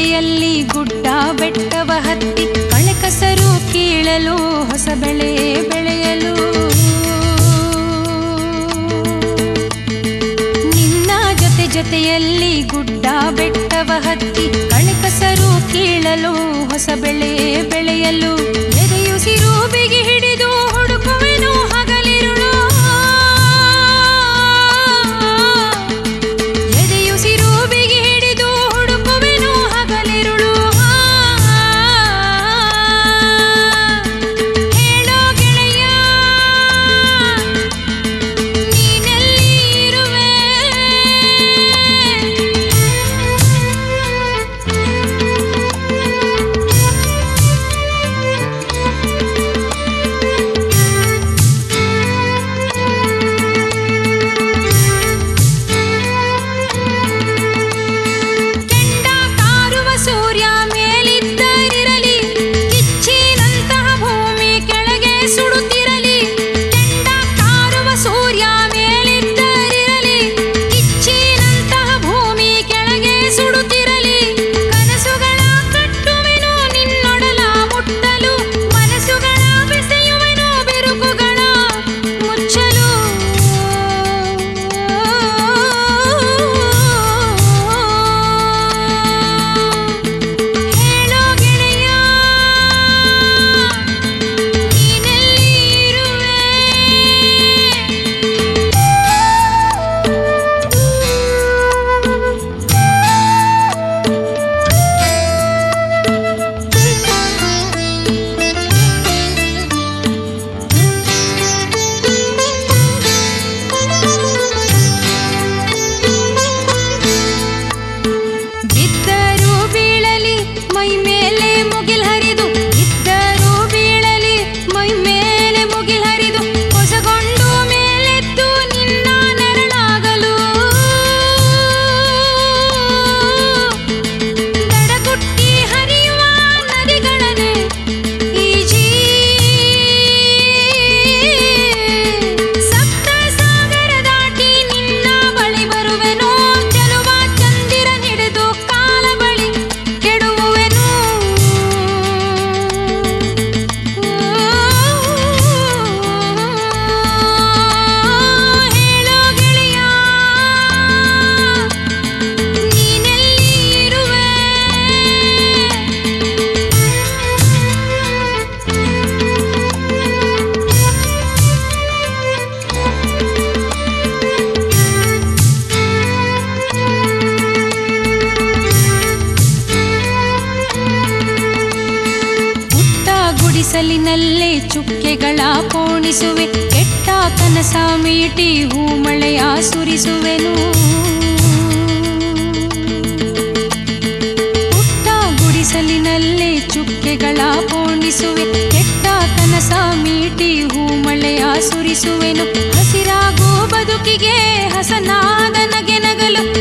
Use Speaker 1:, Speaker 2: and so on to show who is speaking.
Speaker 1: ಜೊತೆಯಲ್ಲಿ ಗುಡ್ಡ ಬೆಟ್ಟವ ಹತ್ತಿ ಕಳೆ ಕಸರು ಕೀಳಲು ಹೊಸ ಬೆಳೆ ಬೆಳೆಯಲು ನಿನ್ನ ಜೊತೆ ಜೊತೆಯಲ್ಲಿ ಗುಡ್ಡ ಬೆಟ್ಟವ ಹತ್ತಿ ಕಳೆ ಕಸರು ಕೀಳಲು ಹೊಸ ಬೆಳೆ ಬೆಳೆಯಲು ಎದೆಯುಸಿರು ಬಿಗಿ ಹಿಡಿದು ಹುಡುಕುವೆನು ಹಗಲಿರುಳು ಎದೆಯುಸಿರು ಬಿಗಿ ಹಿಡಿದು ಹುಡುಕುವೆನು ಹಗಲಿರುಳು ಹೇಳೋ ಗೆಳೆಯ ನೀನೆಲ್ಲಿ ಇರುವೆ ಕೆಂಡ ಕಾರುವ ಸೂರ್ಯ ಮೇಲಿದ್ದರಿರಲಿ ಕಿಚ್ಚಿನಂತಹ ಭೂಮಿ ಕೆಳಗೆ ಸುಡುತ್ತಿರಲಿ ಕೆಂಡ ಕಾರುವ ಸೂರ್ಯ ಮೇಲಿದ್ದರಿರಲಿ ಕಿಚ್ಚಿನಂತಹ ಭೂಮಿ ಕೆಳಗೆ ಸುಡುತ್ತಿರಲಿ ಕನಸುಗಳ ಕಟ್ಟುವೆನು ನಿನ್ನೊಡಲ ಮುಟ್ಟಲು ಮನಸ್ಸುಗಳ ಬೆಸೆಯುವೆನು ಬಿರುಕುಗಳ ಮುಚ್ಚಲು ಹೇಳೋ ಗೆಳೆಯ ನೀನೆಲ್ಲಿ ಇರುವೆ ಬಿದ್ದರೂ ಬೀಳಲಿ ಮೈ ಮೇಲೆ ಮುಗಿಲ್ ಹರಿದು ಬಿದ್ದರೂ ಬೀಳಲಿ ಮೈ ಮೇಲೆ ಮುಗಿಲ್ ಹರಿದು ಹೊಸಗೊಂಡು ಮೇಲೆದ್ದು ನಿನ್ನ ನೆರಳಾಗಲು ದಡಗುಟ್ಟಿ ಹರಿಯುವ ನದಿಗಳನೆ ಈಜಿ ಸಪ್ತ ಸಾಗರ ದಾಟಿ ನಿನ್ನ ಬಳಿ ಬರುವೆನು ಚೆಲುವ ಚಂದಿರ ಹಿಡಿದು ಕಾಲ ಬಳಿ ಕೆಡುವೆನು ಹೇಳೋ ಗೆಳೆಯ ನೀನೆಲ್ಲಿ ಇರುವೆ ಪುಟ್ಟ ಗುಡಿಸಲಿನಲ್ಲೇ ಚುಕ್ಕೆಗಳ ಪೋಣಿಸುವೆ ಕೆಟ್ಟ ಕನಸ ಮೀಟಿ ಹೂಮಳೆಯ ಸುರಿಸುವೆನು ಪುಟ್ಟ ಗುಡಿಸಲಿನಲ್ಲೇ ಚುಕ್ಕೆಗಳ ಪೋಣಿಸುವೆ ಕೆಟ್ಟ ಕನಸ ಮೀಟಿ ಹೂಮಳೆಯ ಸುರಿಸುವೆನು ಹಸಿರಾಗೋ ಬದುಕಿಗೆ ಹಸನಾದ ನಗೆ ನಗಲು